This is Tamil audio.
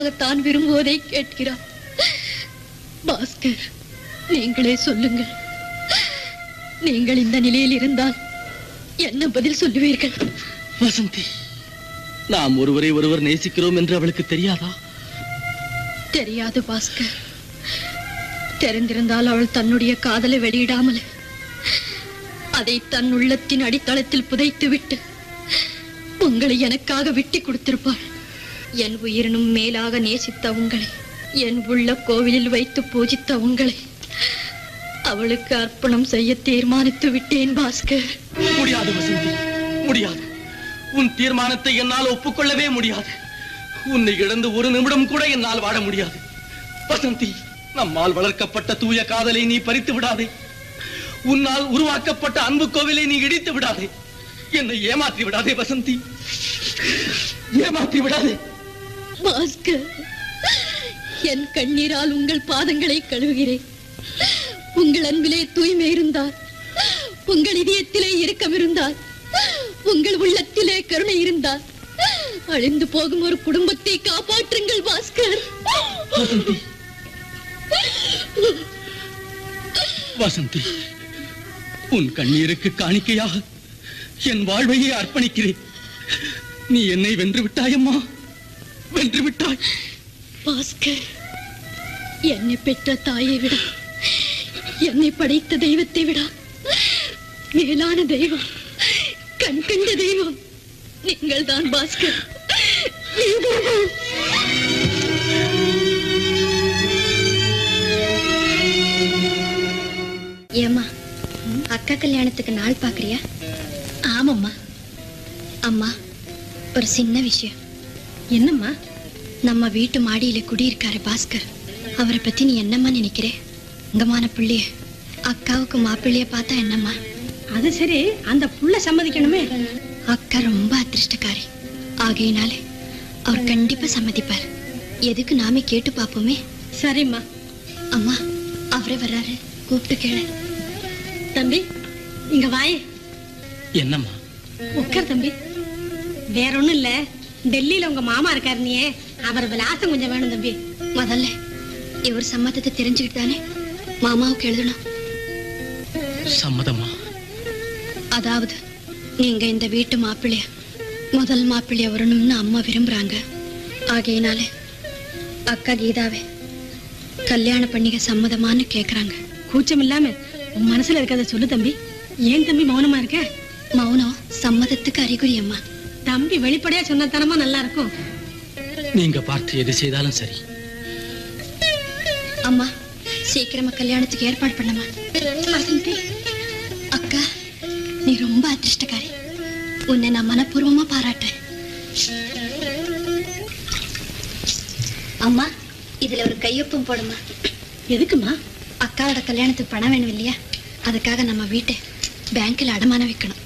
தான் விரும்புவதை கேட்கிறார் பாஸ்கர் நீங்களே சொல்லுங்கள் நீங்கள் இந்த நிலையில் இருந்தால் என்ன பதில் சொல்லுவீர்கள் வசந்தி நாம் ஒருவரை ஒருவர் நேசிக்கிறோம் என்று அவளுக்கு தெரியாதா தெரியாது பாஸ்கர் தெரிந்திருந்தால் அவள் தன்னுடைய காதலை வெளியிடாமல் அதை தன் உள்ளத்தின் அடித்தளத்தில் புதைத்துவிட்டு உங்களை எனக்காக விட்டு கொடுத்திருப்பாள் என் உயிரினும் மேலாக நேசித்த உங்களை என் உள்ள கோவிலில் வைத்து பூஜித்த உங்களை அவளுக்கு அர்ப்பணம் செய்ய தீர்மானித்து விட்டேன் பாஸ்கர் முடியாது வசந்தி முடியாது உன் தீர்மானத்தை என்னால் ஒப்புக்கொள்ளவே முடியாது உன்னை இழந்து ஒரு நிமிடம் கூட என்னால் வாழ முடியாது வசந்தி நம்மால் வளர்க்கப்பட்ட தூய காதலை நீ பறித்து விடாதே உன்னால் உருவாக்கப்பட்ட அன்பு கோவிலை நீ இடித்து விடாதே என்னை ஏமாற்றி விடாதே வசந்தி ஏமாற்றி விடாதே பாஸ்கர் என் கண்ணீரால் உங்கள் பாதங்களை கழுவுகிறேன் உங்கள் அன்பிலே தூய்மை இருந்தால் உங்கள் இதயத்திலே இரக்கம் இருந்தால் உங்கள் உள்ளத்திலே கருணை இருந்தால் அழிந்து போகும் ஒரு குடும்பத்தை காப்பாற்றுங்கள் பாஸ்கர் வசந்தி வசந்தி உன் கண்ணீருக்கு காணிக்கையாக என் வாழ்வையே அர்ப்பணிக்கிறேன் நீ என்னை வென்று விட்டாயம்மா வென்று விட்டாய் பாஸ்கர் என்னை பெற்ற தாயை விட என்னை படைத்த தெய்வத்தை விட மேலான தெய்வம் கண் கண்ட தெய்வம் நீங்கள் தான் பாஸ்கர் நீங்கள்தான். ஏம்மா அக்கா கல்யாணத்துக்கு நாள் பாக்குறியா ஆமாம்மா அம்மா ஒரு சின்ன விஷயம் என்னம்மா நம்ம வீட்டு மாடியில குடியிருக்காரு பாஸ்கர் அவரை பத்தி நீ என்னம்மா நினைக்கிற உங்கமான புள்ளைய அக்காவுக்கு மாப்பிள்ளைய பார்த்தா என்னம்மா அது சரி அந்த புள்ள சம்மதிக்கணுமே அக்கா ரொம்ப அதிர்ஷ்டக்காரி ஆகையினாலே அவர் கண்டிப்பா சம்மதிப்பார் எதுக்கு நாமே கேட்டு பார்ப்போமே சரிம்மா அம்மா அவரே வர்றாரு கூப்பிட்டு கேளு தம்பி இங்க வாயே என்னம்மா உட்கார் தம்பி வேற ஒண்ணும் இல்ல டெல்லியில உங்க மாமா இருக்காரு நீயே அவர் விலாசம் கொஞ்சம் வேணும் தம்பி முதல்ல இவர் சம்மதத்தை தெரிஞ்சுக்கிட்டு தானே மாமாவுக்கு எழுதணும் சம்மதம்மா அதாவது நீங்க இந்த வீட்டு மாப்பிள்ளைய முதல் மாப்பிள்ளைய வரணும்னு அம்மா விரும்புறாங்க ஆகையினாலே அக்கா கீதாவே கல்யாண பண்ணிக்க சம்மதமான்னு கேக்குறாங்க கூச்சம் இல்லாம உன் மனசுல இருக்கிறத சொல்லு தம்பி ஏன் தம்பி மௌனமா இருக்க மௌனம் சம்மதத்துக்கு அறிகுறி அம்மா தம்பி வெளிப்படையா சொன்னத்தனமா நல்லா இருக்கும் நீங்க பார்த்து எது செய்தாலும் சரி அம்மா சீக்கிரமா கல்யாணத்துக்கு ஏற்பாடு பண்ணமா வசந்தி அக்கா நீ ரொம்ப அதிர்ஷ்டக்காரி உன்னை நான் மனப்பூர்வமா பாராட்டுறேன் அம்மா இதுல ஒரு கையொப்பம் போடுமா எதுக்குமா அக்காவோட கல்யாணத்துக்கு பணம் வேணும் இல்லையா அதுக்காக நம்ம வீட்டை பேங்க்ல அடமானம் வைக்கணும்